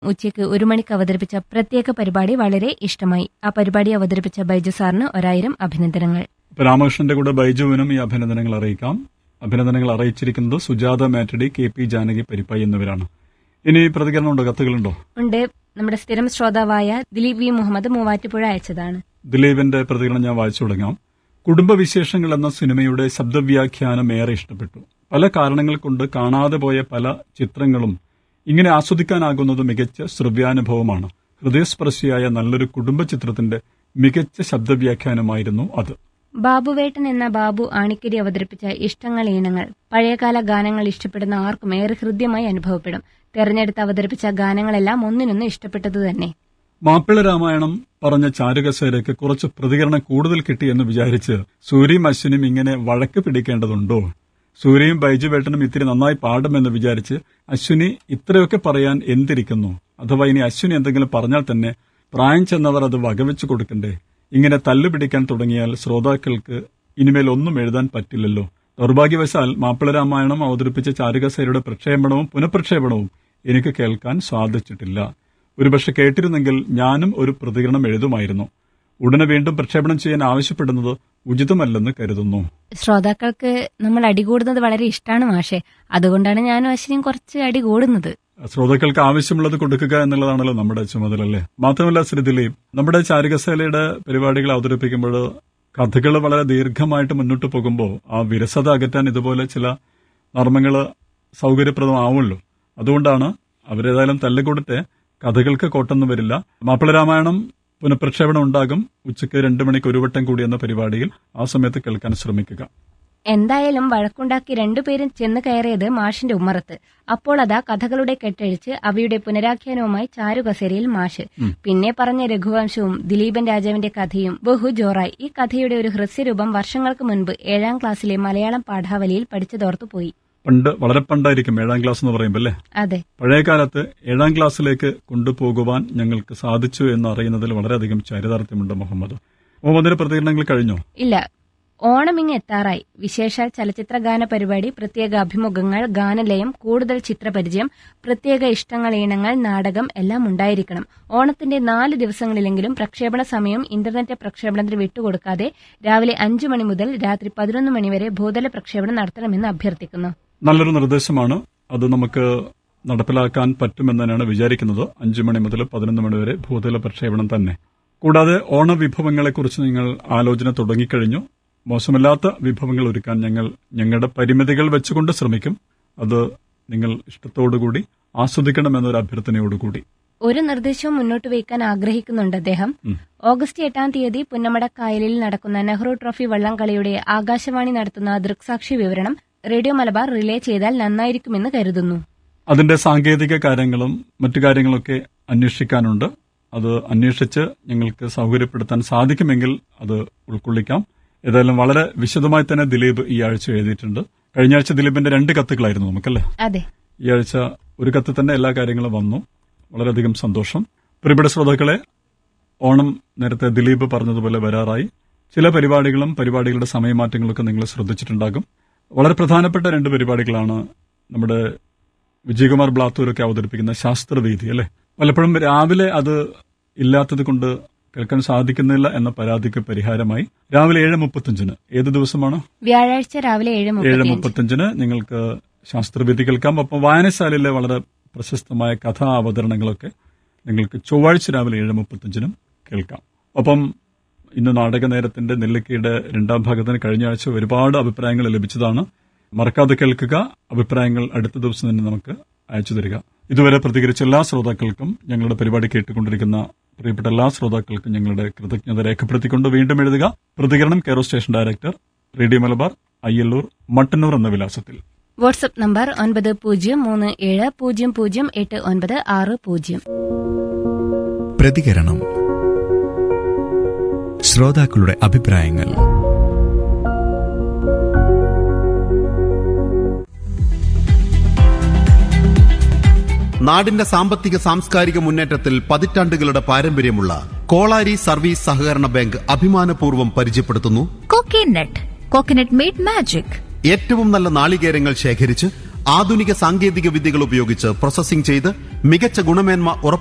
ഉച്ചയ്ക്ക് ഒരു മണിക്ക് അവതരിപ്പിച്ച പ്രത്യേക പരിപാടി വളരെ ഇഷ്ടമായി ആ പരിപാടി അവതരിപ്പിച്ച ബൈജു സാറിന് ഒരായിരം അഭിനന്ദനങ്ങൾ ഇപ്പൊ രാമകൃഷ്ണന്റെ കൂടെ ബൈജുവിനും ഈ അഭിനന്ദനങ്ങൾ അറിയിക്കാം അഭിനന്ദനങ്ങൾ അറിയിച്ചിരിക്കുന്നത് സുജാത മാറ്റഡി കെ പി ജാനകി പരിപ്പായി എന്നിവരാണ് ഇനി പ്രതികരണമുണ്ടോ കത്തുകളുണ്ടോ ഉണ്ട് നമ്മുടെ സ്ഥിരം ശ്രോതാവായ ദിലീപ് വി മുഹമ്മദ് മൂവാറ്റുപുഴ അയച്ചതാണ് ദിലീപിന്റെ പ്രതികരണം ഞാൻ വായിച്ചു തുടങ്ങാം കുടുംബവിശേഷങ്ങൾ എന്ന സിനിമയുടെ ശബ്ദവ്യാഖ്യാനം ഏറെ ഇഷ്ടപ്പെട്ടു പല കാരണങ്ങൾ കൊണ്ട് കാണാതെ പോയ പല ചിത്രങ്ങളും ഇങ്ങനെ ആസ്വദിക്കാനാകുന്നത് മികച്ച ശ്രവ്യാനുഭവമാണ് ഹൃദയസ്പർശിയായ നല്ലൊരു കുടുംബ ചിത്രത്തിന്റെ മികച്ച ശബ്ദവ്യാഖ്യാനമായിരുന്നു അത് ബാബുവേട്ടൻ എന്ന ബാബു ആണിക്കരി അവതരിപ്പിച്ച ഇഷ്ടങ്ങൾ ഈണങ്ങൾ പഴയകാല ഗാനങ്ങൾ ഇഷ്ടപ്പെടുന്ന ആർക്കും ഏറെ ഹൃദ്യമായി അനുഭവപ്പെടും തെരഞ്ഞെടുത്ത് അവതരിപ്പിച്ച ഗാനങ്ങളെല്ലാം ഒന്നിനൊന്ന് ഇഷ്ടപ്പെട്ടതു തന്നെ മാപ്പിള രാമായണം പറഞ്ഞ ചാരുകസേരയ്ക്ക് കുറച്ച് പ്രതികരണം കൂടുതൽ കിട്ടിയെന്ന് വിചാരിച്ച് സൂര്യയും അശ്വിനും ഇങ്ങനെ വഴക്ക് പിടിക്കേണ്ടതുണ്ടോ സൂര്യയും ബൈജുവേട്ടനും ഇത്തിരി നന്നായി പാടുമെന്ന് വിചാരിച്ച് അശ്വിനി ഇത്രയൊക്കെ പറയാൻ എന്തിരിക്കുന്നു അഥവാ ഇനി അശ്വിനി എന്തെങ്കിലും പറഞ്ഞാൽ തന്നെ പ്രായം ചെന്നവർ അത് വകവെച്ചു കൊടുക്കണ്ടേ ഇങ്ങനെ തല്ലുപിടിക്കാൻ തുടങ്ങിയാൽ ശ്രോതാക്കൾക്ക് ഇനിമേൽ ഒന്നും എഴുതാൻ പറ്റില്ലല്ലോ ദൗർഭാഗ്യവശാൽ മാപ്പിള രാമായണം അവതരിപ്പിച്ച ചാരുകസേരയുടെ പ്രക്ഷേപണവും പുനഃപ്രക്ഷേപണവും എനിക്ക് കേൾക്കാൻ സാധിച്ചിട്ടില്ല ഒരുപക്ഷെ കേട്ടിരുന്നെങ്കിൽ ഞാനും ഒരു പ്രതികരണം എഴുതുമായിരുന്നു ഉടനെ വീണ്ടും പ്രക്ഷേപണം ചെയ്യാൻ ആവശ്യപ്പെടുന്നത് ഉചിതമല്ലെന്ന് കരുതുന്നു ശ്രോതാക്കൾക്ക് നമ്മൾ അടികൂടുന്നത് വളരെ ഇഷ്ടമാണ് മാഷെ അതുകൊണ്ടാണ് ഞാനും അശ്വിനിയും കുറച്ച് അടികൂടുന്നത് ശ്രോതാക്കൾക്ക് ആവശ്യമുള്ളത് കൊടുക്കുക എന്നുള്ളതാണല്ലോ നമ്മുടെ ചുമതല അല്ലേ മാത്രമല്ല ശ്രീ ദിലീപ് നമ്മുടെ ചാരുകസേലയുടെ പരിപാടികൾ അവതരിപ്പിക്കുമ്പോൾ കഥകൾ വളരെ ദീർഘമായിട്ട് മുന്നോട്ട് പോകുമ്പോൾ ആ വിരസത അകറ്റാൻ ഇതുപോലെ ചില നർമ്മങ്ങൾ സൗകര്യപ്രദമാവുമല്ലോ അതുകൊണ്ടാണ് അവരേതായാലും തല്ലുകൊടുത്ത് കഥകൾക്ക് കോട്ടൊന്നും വരില്ല മാപ്പിള രാമായണം പുനഃപ്രക്ഷേപണം ഉണ്ടാകും ഉച്ചയ്ക്ക് രണ്ടു മണിക്ക് ഒരു വട്ടം കൂടി എന്ന പരിപാടിയിൽ ആ സമയത്ത് കേൾക്കാൻ ശ്രമിക്കുക എന്തായാലും വഴക്കുണ്ടാക്കി രണ്ടുപേരും ചെന്ന് കയറിയത് മാഷിന്റെ ഉമ്മറത്ത് അപ്പോൾ അതാ കഥകളുടെ കെട്ടഴിച്ച് അവയുടെ പുനരാഖ്യാനവുമായി ചാരുകസേരയിൽ മാഷ് പിന്നെ പറഞ്ഞ രഘുവംശവും ദിലീപൻ രാജാവിന്റെ കഥയും ബഹു ജോറായി ഈ കഥയുടെ ഒരു ഹ്രസ്വരൂപം വർഷങ്ങൾക്ക് മുൻപ് ഏഴാം ക്ലാസ്സിലെ മലയാളം പാഠാവലിയിൽ പഠിച്ചതോർത്തു പോയി പണ്ട് വളരെ പണ്ടായിരിക്കും ഏഴാം ക്ലാസ് എന്ന് പറയുമ്പോൾ അല്ലേ അതെ പഴയ കാലത്ത് ഏഴാം ക്ലാസ്സിലേക്ക് കൊണ്ടുപോകുവാൻ ഞങ്ങൾക്ക് സാധിച്ചു എന്ന് അറിയുന്നതിൽ വളരെയധികം ചരിതാർത്ഥ്യമുണ്ട് മുഹമ്മദ് മുഹമ്മദിന്റെ പ്രതികരണങ്ങൾ കഴിഞ്ഞോ ഇല്ല ഓണം ഇങ്ങ് എത്താറായി വിശേഷാൽ ചലച്ചിത്ര ഗാന പരിപാടി പ്രത്യേക അഭിമുഖങ്ങൾ ഗാനലയം കൂടുതൽ ചിത്രപരിചയം പ്രത്യേക ഇഷ്ടങ്ങൾ ഈണങ്ങൾ നാടകം എല്ലാം ഉണ്ടായിരിക്കണം ഓണത്തിന്റെ നാല് ദിവസങ്ങളിലെങ്കിലും പ്രക്ഷേപണ സമയം ഇന്റർനെറ്റ് പ്രക്ഷേപണത്തിന് വിട്ടുകൊടുക്കാതെ രാവിലെ അഞ്ചു മണി മുതൽ രാത്രി പതിനൊന്ന് മണിവരെ ഭൂതല പ്രക്ഷേപണം നടത്തണമെന്ന് അഭ്യർത്ഥിക്കുന്നു നല്ലൊരു നിർദ്ദേശമാണ് അത് നമുക്ക് നടപ്പിലാക്കാൻ പറ്റുമെന്ന് തന്നെയാണ് വിചാരിക്കുന്നത് അഞ്ചു മണി മുതൽ പതിനൊന്ന് മണി വരെ ഭൂതല പ്രക്ഷേപണം തന്നെ കൂടാതെ ഓണവിഭവങ്ങളെക്കുറിച്ച് നിങ്ങൾ ആലോചന തുടങ്ങിക്കഴിഞ്ഞു മോശമല്ലാത്ത വിഭവങ്ങൾ ഒരുക്കാൻ ഞങ്ങൾ ഞങ്ങളുടെ പരിമിതികൾ വെച്ചുകൊണ്ട് ശ്രമിക്കും അത് നിങ്ങൾ ഇഷ്ടത്തോടുകൂടി ആസ്വദിക്കണമെന്നൊരു അഭ്യർത്ഥനയോടുകൂടി ഒരു നിർദ്ദേശവും മുന്നോട്ട് വയ്ക്കാൻ ആഗ്രഹിക്കുന്നുണ്ട് അദ്ദേഹം ഉം. ഓഗസ്റ്റ് എട്ടാം തീയതി പുന്നമട കായലിൽ നടക്കുന്ന നെഹ്റു ട്രോഫി വള്ളംകളിയുടെ ആകാശവാണി നടത്തുന്ന ദൃക്സാക്ഷി വിവരണം റേഡിയോ മലബാർ റിലേ ചെയ്താൽ നന്നായിരിക്കുമെന്ന് കരുതുന്നു അതിന്റെ സാങ്കേതിക കാര്യങ്ങളും മറ്റു കാര്യങ്ങളൊക്കെ അന്വേഷിക്കാനുണ്ട് അത് അന്വേഷിച്ച് ഞങ്ങൾക്ക് സൗകര്യപ്പെടുത്താൻ സാധിക്കുമെങ്കിൽ അത് ഉൾക്കൊള്ളിക്കാം ഏതായാലും വളരെ വിശദമായി തന്നെ ദിലീപ് ഈ ആഴ്ച എഴുതിയിട്ടുണ്ട് കഴിഞ്ഞ ആഴ്ച ദിലീപിന്റെ രണ്ട് കത്തുകളായിരുന്നു നമുക്കല്ലേ അതെ ഈ ആഴ്ച ഒരു കത്ത് തന്നെ എല്ലാ കാര്യങ്ങളും വന്നു വളരെയധികം സന്തോഷം പ്രിയപ്പെട്ട ശ്രോതാക്കളെ ഓണം നേരത്തെ ദിലീപ് പറഞ്ഞതുപോലെ വരാറായി ചില പരിപാടികളും പരിപാടികളുടെ സമയമാറ്റങ്ങളൊക്കെ നിങ്ങൾ ശ്രദ്ധിച്ചിട്ടുണ്ടാകും വളരെ പ്രധാനപ്പെട്ട രണ്ട് പരിപാടികളാണ് നമ്മുടെ വിജയകുമാർ ബ്ലാത്തൂരൊക്കെ അവതരിപ്പിക്കുന്ന ശാസ്ത്രവേദി അല്ലെ പലപ്പോഴും രാവിലെ അത് ഇല്ലാത്തത് കൊണ്ട് കേൾക്കാൻ സാധിക്കുന്നില്ല എന്ന പരാതിക്ക് പരിഹാരമായി രാവിലെ ഏഴ് മുപ്പത്തഞ്ചിന് ഏത് ദിവസമാണ് വ്യാഴാഴ്ച രാവിലെ ഏഴ് ഏഴ് മുപ്പത്തിയഞ്ച് മുപ്പത്തഞ്ചിന് നിങ്ങൾക്ക് ശാസ്ത്രവേദി കേൾക്കാം ഒപ്പം വായനശാലയിലെ വളരെ പ്രശസ്തമായ കഥാ അവതരണങ്ങളൊക്കെ നിങ്ങൾക്ക് ചൊവ്വാഴ്ച രാവിലെ ഏഴ് മുപ്പത്തഞ്ചിനും കേൾക്കാം ഒപ്പം ഇന്ന് നാടക നേരത്തിന്റെ നെല്ലിക്കയുടെ രണ്ടാം ഭാഗത്തിന് കഴിഞ്ഞ ആഴ്ച ഒരുപാട് അഭിപ്രായങ്ങൾ ലഭിച്ചതാണ് മറക്കാതെ കേൾക്കുക അഭിപ്രായങ്ങൾ അടുത്ത ദിവസം തന്നെ നമുക്ക് അയച്ചു തരിക ഇതുവരെ പ്രതികരിച്ച എല്ലാ ശ്രോതാക്കൾക്കും ഞങ്ങളുടെ പരിപാടി കേട്ടുകൊണ്ടിരിക്കുന്ന പ്രിയപ്പെട്ട എല്ലാ ശ്രോതാക്കൾക്കും ഞങ്ങളുടെ കൃതജ്ഞത രേഖപ്പെടുത്തിക്കൊണ്ട് വീണ്ടും എഴുതുക പ്രതികരണം care of station director radio Malabar Ayyallur Mattannur എന്ന വിലാസത്തിൽ വാട്സ്ആപ്പ് നമ്പർ ഒൻപത് പൂജ്യം മൂന്ന് ഏഴ് പൂജ്യം പൂജ്യം എട്ട് ഒൻപത് ആറ് പൂജ്യം പ്രതികരണം ശ്രോതാക്കളുടെ അഭിപ്രായങ്ങൾ നാടിന്റെ സാമ്പത്തിക സാംസ്കാരിക മുന്നേറ്റത്തിൽ പതിറ്റാണ്ടുകളുടെ പാരമ്പര്യമുള്ള കോളാരി സർവീസ് സഹകരണ ബാങ്ക് അഭിമാനപൂർവ്വം പരിചയപ്പെടുത്തുന്നു Coconut. Coconut made magic. ഏറ്റവും നല്ല നാളികേരങ്ങൾ ശേഖരിച്ച് ആധുനിക സാങ്കേതിക വിദ്യകൾ ഉപയോഗിച്ച് പ്രോസസ്സിംഗ് ചെയ്ത് മികച്ച ഗുണമേന്മ ഉറപ്പ്